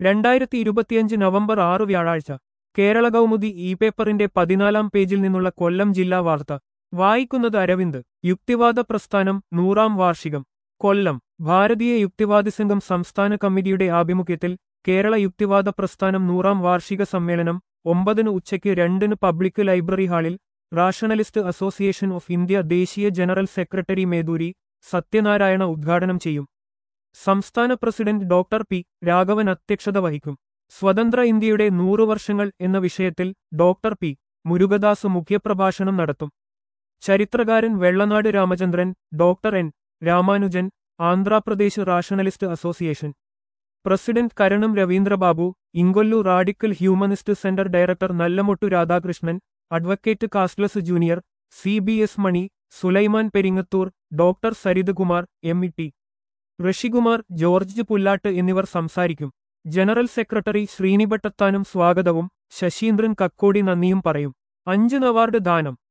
രണ്ടായിരത്തി ഇരുപത്തിയഞ്ച് നവംബർ ആറ് വ്യാഴാഴ്ച കേരള കൗമുദി ഇ പേപ്പറിന്റെ പതിനാലാം പേജിൽ നിന്നുള്ള കൊല്ലം ജില്ലാ വാർത്ത വായിക്കുന്നത് അരവിന്ദ് യുക്തിവാദ പ്രസ്ഥാനം നൂറാം വാർഷികം കൊല്ലം ഭാരതീയ യുക്തിവാദി സംഘം സംസ്ഥാന കമ്മിറ്റിയുടെ ആഭിമുഖ്യത്തിൽ കേരള യുക്തിവാദ പ്രസ്ഥാനം നൂറാം വാർഷിക സമ്മേളനം ഒമ്പതിന് ഉച്ചയ്ക്ക് രണ്ടിന് പബ്ലിക് ലൈബ്രറി ഹാളിൽ റാഷണലിസ്റ്റ് അസോസിയേഷൻ ഓഫ് ഇന്ത്യ ദേശീയ ജനറൽ സെക്രട്ടറി മേദൂരി സത്യനാരായണ ഉദ്ഘാടനം ചെയ്യും സംസ്ഥാന പ്രസിഡന്റ് ഡോക്ടർ പി രാഘവൻ അധ്യക്ഷത വഹിക്കും സ്വതന്ത്ര ഇന്ത്യയുടെ നൂറു വർഷങ്ങൾ എന്ന വിഷയത്തിൽ ഡോക്ടർ പി മുരുകദാസ് മുഖ്യപ്രഭാഷണം നടത്തും ചരിത്രകാരൻ Vellanad Ramachandran doctor N Ramanujan Andhra Pradesh rationalist association president Karanam Ravindrababu Inkollu radical humanist centre director Nallamottu Radhakrishnan advocate casteless junior C B S Mani Sulaiman Peringathur doctor Sarith Kumar M E T Rishikumar George Pullattu എന്നിവർ സംസാരിക്കും ജനറൽ സെക്രട്ടറി ശ്രീനിഭട്ടത്താനും സ്വാഗതവും ശശീന്ദ്രൻ കക്കോടി നന്ദിയും പറയും അഞ്ച് അവാർഡ് ദാനം